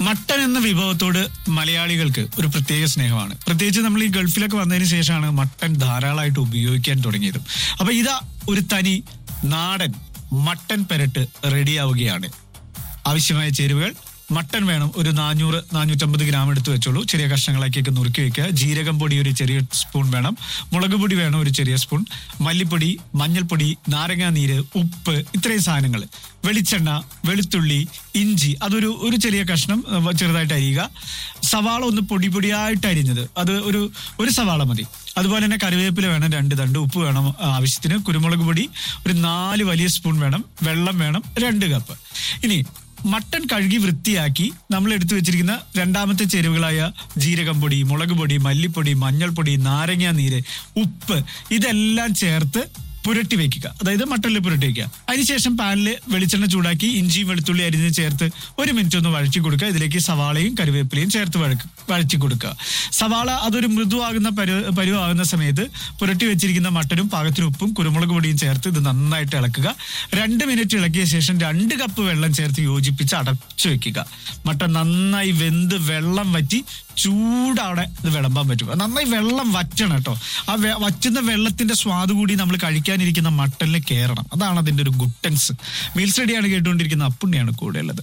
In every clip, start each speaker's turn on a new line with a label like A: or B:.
A: Mutton എന്ന വിഭവത്തോട് മലയാളികൾക്ക് ഒരു പ്രത്യേക സ്നേഹമാണ് പ്രത്യേകിച്ച് നമ്മൾ ഈ ഗൾഫിലൊക്കെ വന്നതിന് ശേഷമാണ് മട്ടൻ ധാരാളമായിട്ട് ഉപയോഗിക്കാൻ തുടങ്ങിയത് അപ്പൊ ഇതാ ഒരു തനി നാടൻ മട്ടൻ പെരട്ട് റെഡിയാവുകയാണ് ആവശ്യമായ ചേരുവകൾ മട്ടൻ വേണം ഒരു നാനൂറ് നാനൂറ്റമ്പത് ഗ്രാം എടുത്ത് വെച്ചോളൂ ചെറിയ കഷ്ണങ്ങളാക്കിയൊക്കെ നുറുക്കി വെക്കുക ജീരകം പൊടി ഒരു ചെറിയ സ്പൂൺ വേണം മുളക് പൊടി വേണം ഒരു ചെറിയ സ്പൂൺ മല്ലിപ്പൊടി മഞ്ഞൾപ്പൊടി നാരങ്ങാ നീര് ഉപ്പ് ഇത്രയും സാധനങ്ങൾ വെളിച്ചെണ്ണ വെളുത്തുള്ളി ഇഞ്ചി അതൊരു ഒരു ചെറിയ കഷ്ണം അഹ് ചെറുതായിട്ട് അരിയുക സവാള ഒന്ന് പൊടി പൊടിയായിട്ട് അരിഞ്ഞത് അത് ഒരു ഒരു സവാള മതി അതുപോലെ തന്നെ കറിവേപ്പില വേണം രണ്ട് തണ്ട് ഉപ്പ് വേണം ആവശ്യത്തിന് കുരുമുളക് പൊടി ഒരു നാല് വലിയ സ്പൂൺ വേണം വെള്ളം വേണം രണ്ട് കപ്പ് ഇനി മട്ടൻ കഴുകി വൃത്തിയാക്കി നമ്മൾ എടുത്തു വെച്ചിരിക്കുന്ന രണ്ടാമത്തെ ചേരുവകളായ ജീരകം പൊടി മുളക് പൊടി മല്ലിപ്പൊടി മഞ്ഞൾപ്പൊടി നാരങ്ങ നീര് ഉപ്പ് ഇതെല്ലാം ചേർത്ത് പുരട്ടി വെക്കുക അതായത് മട്ടനിൽ പുരട്ടി വെക്കുക അതിനുശേഷം പാനിൽ വെളിച്ചെണ്ണ ചൂടാക്കി ഇഞ്ചിയും വെളുത്തുള്ളി അരിഞ്ഞ് ചേർത്ത് ഒരു മിനിറ്റ് ഒന്ന് വഴറ്റി കൊടുക്കുക ഇതിലേക്ക് സവാളയും കറിവേപ്പിലയും ചേർത്ത് വഴക്ക് വഴറ്റി കൊടുക്കുക സവാള അതൊരു മൃദുവാകുന്ന പരു പരുവാകുന്ന സമയത്ത് പുരട്ടി വെച്ചിരിക്കുന്ന മട്ടനും പാകത്തിന് ഉപ്പും കുരുമുളക് പൊടിയും ചേർത്ത് ഇത് നന്നായിട്ട് ഇളക്കുക രണ്ട് മിനിറ്റ് ഇളക്കിയ ശേഷം രണ്ട് കപ്പ് വെള്ളം ചേർത്ത് യോജിപ്പിച്ച് അടച്ചു വെക്കുക മട്ടൻ നന്നായി വെന്ത് വെള്ളം വറ്റി ചൂടവിടെ ഇത് വിളമ്പാൻ പറ്റും നന്നായി വെള്ളം വറ്റണം കേട്ടോ ആ വെ- വറ്റുന്ന വെള്ളത്തിന്റെ സ്വാദ് കൂടി നമ്മൾ കഴിക്കാനിരിക്കുന്ന മട്ടനിൽ കയറണം അതാണ് അതിന്റെ ഒരു ഗുട്ടൻസ് മീൽസ് റെഡിയാണ് കേട്ടുകൊണ്ടിരിക്കുന്ന അപ്പുണ്ണിയാണ് കൂടെ ഉള്ളത്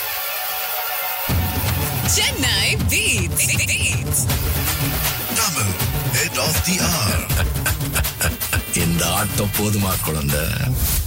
B: Chennai Beats. Beats.
C: Double head of the hour.
D: இந்த ஆட்டம் போதுமா குழந்தை